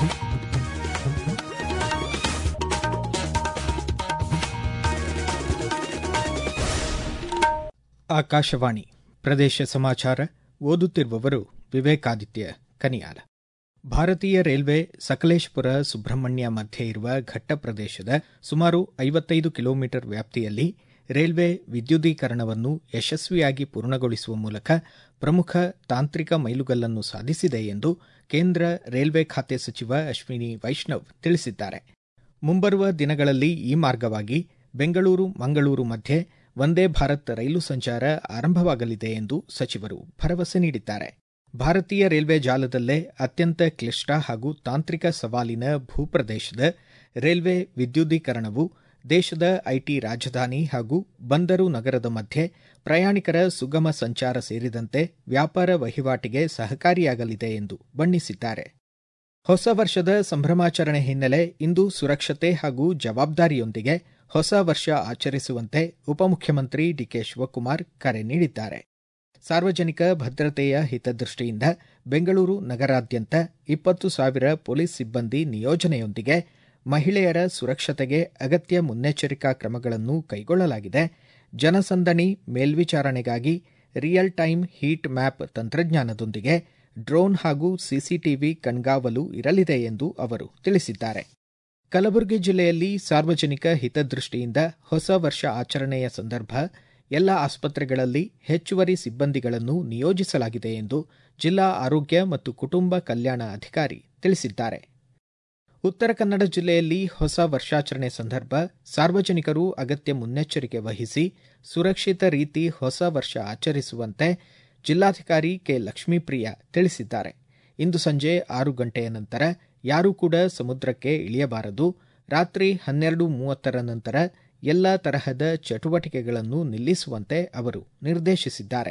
ಆಕಾಶವಾಣಿ ಪ್ರದೇಶ ಸಮಾಚಾರ ಓದುತ್ತಿರುವವರು ವಿವೇಕಾದಿತ್ಯ ಕನಿಯಾಲ ಭಾರತೀಯ ರೈಲ್ವೆ ಸಕಲೇಶಪುರ ಸುಬ್ರಹ್ಮಣ್ಯ ಮಧ್ಯೆ ಇರುವ ಘಟ್ಟ ಪ್ರದೇಶದ ಸುಮಾರು ಐವತ್ತೈದು ಕಿಲೋಮೀಟರ್ ವ್ಯಾಪ್ತಿಯಲ್ಲಿ ರೈಲ್ವೆ ವಿದ್ಯುದೀಕರಣವನ್ನು ಯಶಸ್ವಿಯಾಗಿ ಪೂರ್ಣಗೊಳಿಸುವ ಮೂಲಕ ಪ್ರಮುಖ ತಾಂತ್ರಿಕ ಮೈಲುಗಲ್ಲನ್ನು ಸಾಧಿಸಿದೆ ಎಂದು ಕೇಂದ್ರ ರೈಲ್ವೆ ಖಾತೆ ಸಚಿವ ಅಶ್ವಿನಿ ವೈಷ್ಣವ್ ತಿಳಿಸಿದ್ದಾರೆ ಮುಂಬರುವ ದಿನಗಳಲ್ಲಿ ಈ ಮಾರ್ಗವಾಗಿ ಬೆಂಗಳೂರು ಮಂಗಳೂರು ಮಧ್ಯೆ ವಂದೇ ಭಾರತ್ ರೈಲು ಸಂಚಾರ ಆರಂಭವಾಗಲಿದೆ ಎಂದು ಸಚಿವರು ಭರವಸೆ ನೀಡಿದ್ದಾರೆ ಭಾರತೀಯ ರೈಲ್ವೆ ಜಾಲದಲ್ಲೇ ಅತ್ಯಂತ ಕ್ಲಿಷ್ಟ ಹಾಗೂ ತಾಂತ್ರಿಕ ಸವಾಲಿನ ಭೂಪ್ರದೇಶದ ರೈಲ್ವೆ ವಿದ್ಯುದೀಕರಣವು ದೇಶದ ಐಟಿ ರಾಜಧಾನಿ ಹಾಗೂ ಬಂದರು ನಗರದ ಮಧ್ಯೆ ಪ್ರಯಾಣಿಕರ ಸುಗಮ ಸಂಚಾರ ಸೇರಿದಂತೆ ವ್ಯಾಪಾರ ವಹಿವಾಟಿಗೆ ಸಹಕಾರಿಯಾಗಲಿದೆ ಎಂದು ಬಣ್ಣಿಸಿದ್ದಾರೆ ಹೊಸ ವರ್ಷದ ಸಂಭ್ರಮಾಚರಣೆ ಹಿನ್ನೆಲೆ ಇಂದು ಸುರಕ್ಷತೆ ಹಾಗೂ ಜವಾಬ್ದಾರಿಯೊಂದಿಗೆ ಹೊಸ ವರ್ಷ ಆಚರಿಸುವಂತೆ ಉಪಮುಖ್ಯಮಂತ್ರಿ ಡಿಕೆ ಶಿವಕುಮಾರ್ ಕರೆ ನೀಡಿದ್ದಾರೆ ಸಾರ್ವಜನಿಕ ಭದ್ರತೆಯ ಹಿತದೃಷ್ಟಿಯಿಂದ ಬೆಂಗಳೂರು ನಗರಾದ್ಯಂತ ಇಪ್ಪತ್ತು ಸಾವಿರ ಪೊಲೀಸ್ ಸಿಬ್ಬಂದಿ ನಿಯೋಜನೆಯೊಂದಿಗೆ ಮಹಿಳೆಯರ ಸುರಕ್ಷತೆಗೆ ಅಗತ್ಯ ಮುನ್ನೆಚ್ಚರಿಕಾ ಕ್ರಮಗಳನ್ನು ಕೈಗೊಳ್ಳಲಾಗಿದೆ ಜನಸಂದಣಿ ಮೇಲ್ವಿಚಾರಣೆಗಾಗಿ ರಿಯಲ್ ಟೈಮ್ ಹೀಟ್ ಮ್ಯಾಪ್ ತಂತ್ರಜ್ಞಾನದೊಂದಿಗೆ ಡ್ರೋನ್ ಹಾಗೂ ಸಿಸಿಟಿವಿ ಕಣ್ಗಾವಲು ಇರಲಿದೆ ಎಂದು ಅವರು ತಿಳಿಸಿದ್ದಾರೆ ಕಲಬುರಗಿ ಜಿಲ್ಲೆಯಲ್ಲಿ ಸಾರ್ವಜನಿಕ ಹಿತದೃಷ್ಟಿಯಿಂದ ಹೊಸ ವರ್ಷ ಆಚರಣೆಯ ಸಂದರ್ಭ ಎಲ್ಲ ಆಸ್ಪತ್ರೆಗಳಲ್ಲಿ ಹೆಚ್ಚುವರಿ ಸಿಬ್ಬಂದಿಗಳನ್ನು ನಿಯೋಜಿಸಲಾಗಿದೆ ಎಂದು ಜಿಲ್ಲಾ ಆರೋಗ್ಯ ಮತ್ತು ಕುಟುಂಬ ಕಲ್ಯಾಣ ಅಧಿಕಾರಿ ತಿಳಿಸಿದ್ದಾರೆ ಉತ್ತರ ಕನ್ನಡ ಜಿಲ್ಲೆಯಲ್ಲಿ ಹೊಸ ವರ್ಷಾಚರಣೆ ಸಂದರ್ಭ ಸಾರ್ವಜನಿಕರು ಅಗತ್ಯ ಮುನ್ನೆಚ್ಚರಿಕೆ ವಹಿಸಿ ಸುರಕ್ಷಿತ ರೀತಿ ಹೊಸ ವರ್ಷ ಆಚರಿಸುವಂತೆ ಜಿಲ್ಲಾಧಿಕಾರಿ ಕೆ ಲಕ್ಷ್ಮೀಪ್ರಿಯ ತಿಳಿಸಿದ್ದಾರೆ ಇಂದು ಸಂಜೆ ಆರು ಗಂಟೆಯ ನಂತರ ಯಾರೂ ಕೂಡ ಸಮುದ್ರಕ್ಕೆ ಇಳಿಯಬಾರದು ರಾತ್ರಿ ಹನ್ನೆರಡು ಮೂವತ್ತರ ನಂತರ ಎಲ್ಲ ತರಹದ ಚಟುವಟಿಕೆಗಳನ್ನು ನಿಲ್ಲಿಸುವಂತೆ ಅವರು ನಿರ್ದೇಶಿಸಿದ್ದಾರೆ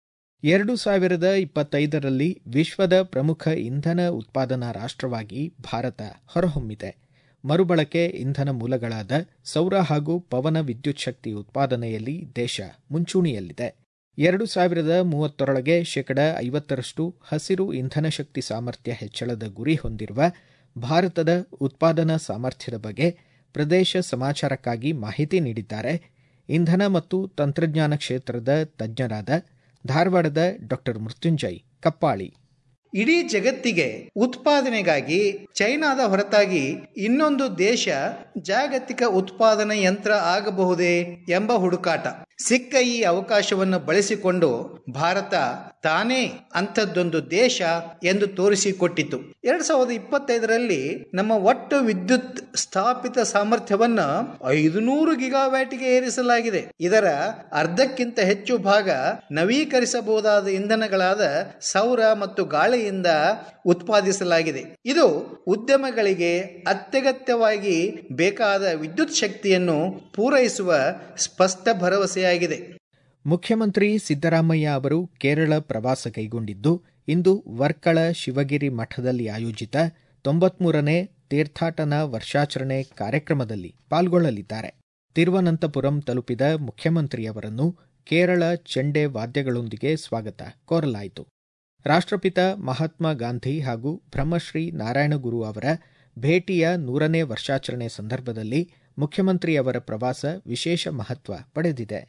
ಎರಡು ಸಾವಿರದ ಇಪ್ಪತ್ತೈದರಲ್ಲಿ ವಿಶ್ವದ ಪ್ರಮುಖ ಇಂಧನ ಉತ್ಪಾದನಾ ರಾಷ್ಟವಾಗಿ ಭಾರತ ಹೊರಹೊಮ್ಮಿದೆ ಮರುಬಳಕೆ ಇಂಧನ ಮೂಲಗಳಾದ ಸೌರ ಹಾಗೂ ಪವನ ವಿದ್ಯುತ್ ಶಕ್ತಿ ಉತ್ಪಾದನೆಯಲ್ಲಿ ದೇಶ ಮುಂಚೂಣಿಯಲ್ಲಿದೆ ಎರಡು ಸಾವಿರದ ಮೂವತ್ತರೊಳಗೆ ಶೇಕಡ ಐವತ್ತರಷ್ಟು ಹಸಿರು ಇಂಧನ ಶಕ್ತಿ ಸಾಮರ್ಥ್ಯ ಹೆಚ್ಚಳದ ಗುರಿ ಹೊಂದಿರುವ ಭಾರತದ ಉತ್ಪಾದನಾ ಸಾಮರ್ಥ್ಯದ ಬಗ್ಗೆ ಪ್ರದೇಶ ಸಮಾಚಾರಕ್ಕಾಗಿ ಮಾಹಿತಿ ನೀಡಿದ್ದಾರೆ ಇಂಧನ ಮತ್ತು ತಂತ್ರಜ್ಞಾನ ಕ್ಷೇತ್ರದ ತಜ್ಞರಾದ ಧಾರವಾಡದ ಡಾ ಮೃತ್ಯುಂಜಯ್ ಕಪ್ಪಾಳಿ ಇಡೀ ಜಗತ್ತಿಗೆ ಉತ್ಪಾದನೆಗಾಗಿ ಚೈನಾದ ಹೊರತಾಗಿ ಇನ್ನೊಂದು ದೇಶ ಜಾಗತಿಕ ಉತ್ಪಾದನಾ ಯಂತ್ರ ಆಗಬಹುದೇ ಎಂಬ ಹುಡುಕಾಟ ಸಿಕ್ಕ ಈ ಅವಕಾಶವನ್ನು ಬಳಸಿಕೊಂಡು ಭಾರತ ತಾನೇ ಅಂಥದ್ದೊಂದು ದೇಶ ಎಂದು ತೋರಿಸಿಕೊಟ್ಟಿತು ಎರಡ್ ಸಾವಿರದ ಇಪ್ಪತ್ತೈದರಲ್ಲಿ ನಮ್ಮ ಒಟ್ಟು ವಿದ್ಯುತ್ ಸ್ಥಾಪಿತ ಸಾಮರ್ಥ್ಯವನ್ನು ಐದುನೂರು ಗಿಗಾವ್ಯಾಟ್ಗೆ ಏರಿಸಲಾಗಿದೆ ಇದರ ಅರ್ಧಕ್ಕಿಂತ ಹೆಚ್ಚು ಭಾಗ ನವೀಕರಿಸಬಹುದಾದ ಇಂಧನಗಳಾದ ಸೌರ ಮತ್ತು ಗಾಳಿಯಿಂದ ಉತ್ಪಾದಿಸಲಾಗಿದೆ ಇದು ಉದ್ಯಮಗಳಿಗೆ ಅತ್ಯಗತ್ಯವಾಗಿ ಬೇಕಾದ ವಿದ್ಯುತ್ ಶಕ್ತಿಯನ್ನು ಪೂರೈಸುವ ಸ್ಪಷ್ಟ ಭರವಸೆಯಾಗಿದೆ ಮುಖ್ಯಮಂತ್ರಿ ಸಿದ್ದರಾಮಯ್ಯ ಅವರು ಕೇರಳ ಪ್ರವಾಸ ಕೈಗೊಂಡಿದ್ದು ಇಂದು ವರ್ಕಳ ಶಿವಗಿರಿ ಮಠದಲ್ಲಿ ಆಯೋಜಿತ ತೊಂಬತ್ಮೂರನೇ ತೀರ್ಥಾಟನ ವರ್ಷಾಚರಣೆ ಕಾರ್ಯಕ್ರಮದಲ್ಲಿ ಪಾಲ್ಗೊಳ್ಳಲಿದ್ದಾರೆ ತಿರುವನಂತಪುರಂ ತಲುಪಿದ ಮುಖ್ಯಮಂತ್ರಿಯವರನ್ನು ಕೇರಳ ಚೆಂಡೆ ವಾದ್ಯಗಳೊಂದಿಗೆ ಸ್ವಾಗತ ಕೋರಲಾಯಿತು ರಾಷ್ಟ್ರಪಿತ ಮಹಾತ್ಮ ಗಾಂಧಿ ಹಾಗೂ ಬ್ರಹ್ಮಶ್ರೀ ನಾರಾಯಣಗುರು ಅವರ ಭೇಟಿಯ ನೂರನೇ ವರ್ಷಾಚರಣೆ ಸಂದರ್ಭದಲ್ಲಿ ಮುಖ್ಯಮಂತ್ರಿಯವರ ಪ್ರವಾಸ ವಿಶೇಷ ಮಹತ್ವ ಪಡೆದಿದೆ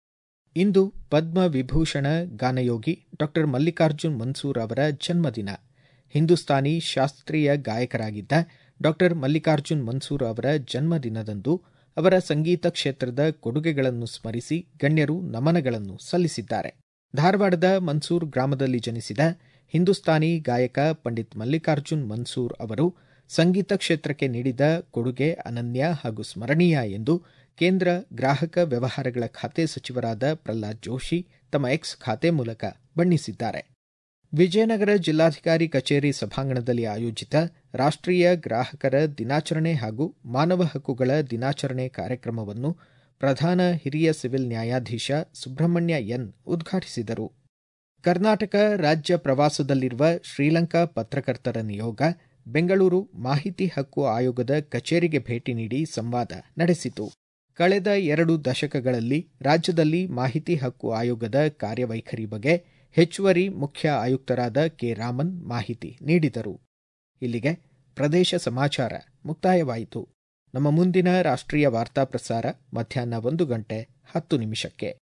ಇಂದು ಪದ್ಮ ವಿಭೂಷಣ ಗಾನಯೋಗಿ ಡಾ ಮಲ್ಲಿಕಾರ್ಜುನ್ ಮನ್ಸೂರ್ ಅವರ ಜನ್ಮದಿನ ಹಿಂದೂಸ್ತಾನಿ ಶಾಸ್ತ್ರೀಯ ಗಾಯಕರಾಗಿದ್ದ ಡಾ ಮಲ್ಲಿಕಾರ್ಜುನ್ ಮನ್ಸೂರ್ ಅವರ ಜನ್ಮದಿನದಂದು ಅವರ ಸಂಗೀತ ಕ್ಷೇತ್ರದ ಕೊಡುಗೆಗಳನ್ನು ಸ್ಮರಿಸಿ ಗಣ್ಯರು ನಮನಗಳನ್ನು ಸಲ್ಲಿಸಿದ್ದಾರೆ ಧಾರವಾಡದ ಮನ್ಸೂರ್ ಗ್ರಾಮದಲ್ಲಿ ಜನಿಸಿದ ಹಿಂದೂಸ್ತಾನಿ ಗಾಯಕ ಪಂಡಿತ್ ಮಲ್ಲಿಕಾರ್ಜುನ್ ಮನ್ಸೂರ್ ಅವರು ಸಂಗೀತ ಕ್ಷೇತ್ರಕ್ಕೆ ನೀಡಿದ ಕೊಡುಗೆ ಅನನ್ಯ ಹಾಗೂ ಸ್ಮರಣೀಯ ಎಂದು ಕೇಂದ್ರ ಗ್ರಾಹಕ ವ್ಯವಹಾರಗಳ ಖಾತೆ ಸಚಿವರಾದ ಪ್ರಹ್ಲಾದ್ ಜೋಶಿ ತಮ್ಮ ಎಕ್ಸ್ ಖಾತೆ ಮೂಲಕ ಬಣ್ಣಿಸಿದ್ದಾರೆ ವಿಜಯನಗರ ಜಿಲ್ಲಾಧಿಕಾರಿ ಕಚೇರಿ ಸಭಾಂಗಣದಲ್ಲಿ ಆಯೋಜಿತ ರಾಷ್ಟ್ರೀಯ ಗ್ರಾಹಕರ ದಿನಾಚರಣೆ ಹಾಗೂ ಮಾನವ ಹಕ್ಕುಗಳ ದಿನಾಚರಣೆ ಕಾರ್ಯಕ್ರಮವನ್ನು ಪ್ರಧಾನ ಹಿರಿಯ ಸಿವಿಲ್ ನ್ಯಾಯಾಧೀಶ ಸುಬ್ರಹ್ಮಣ್ಯ ಎನ್ ಉದ್ಘಾಟಿಸಿದರು ಕರ್ನಾಟಕ ರಾಜ್ಯ ಪ್ರವಾಸದಲ್ಲಿರುವ ಶ್ರೀಲಂಕಾ ಪತ್ರಕರ್ತರ ನಿಯೋಗ ಬೆಂಗಳೂರು ಮಾಹಿತಿ ಹಕ್ಕು ಆಯೋಗದ ಕಚೇರಿಗೆ ಭೇಟಿ ನೀಡಿ ಸಂವಾದ ನಡೆಸಿತು ಕಳೆದ ಎರಡು ದಶಕಗಳಲ್ಲಿ ರಾಜ್ಯದಲ್ಲಿ ಮಾಹಿತಿ ಹಕ್ಕು ಆಯೋಗದ ಕಾರ್ಯವೈಖರಿ ಬಗ್ಗೆ ಹೆಚ್ಚುವರಿ ಮುಖ್ಯ ಆಯುಕ್ತರಾದ ಕೆ ರಾಮನ್ ಮಾಹಿತಿ ನೀಡಿದರು ಇಲ್ಲಿಗೆ ಪ್ರದೇಶ ಸಮಾಚಾರ ಮುಕ್ತಾಯವಾಯಿತು ನಮ್ಮ ಮುಂದಿನ ರಾಷ್ಟ್ರೀಯ ವಾರ್ತಾ ಪ್ರಸಾರ ಮಧ್ಯಾಹ್ನ ಒಂದು ಗಂಟೆ ಹತ್ತು ನಿಮಿಷಕ್ಕೆ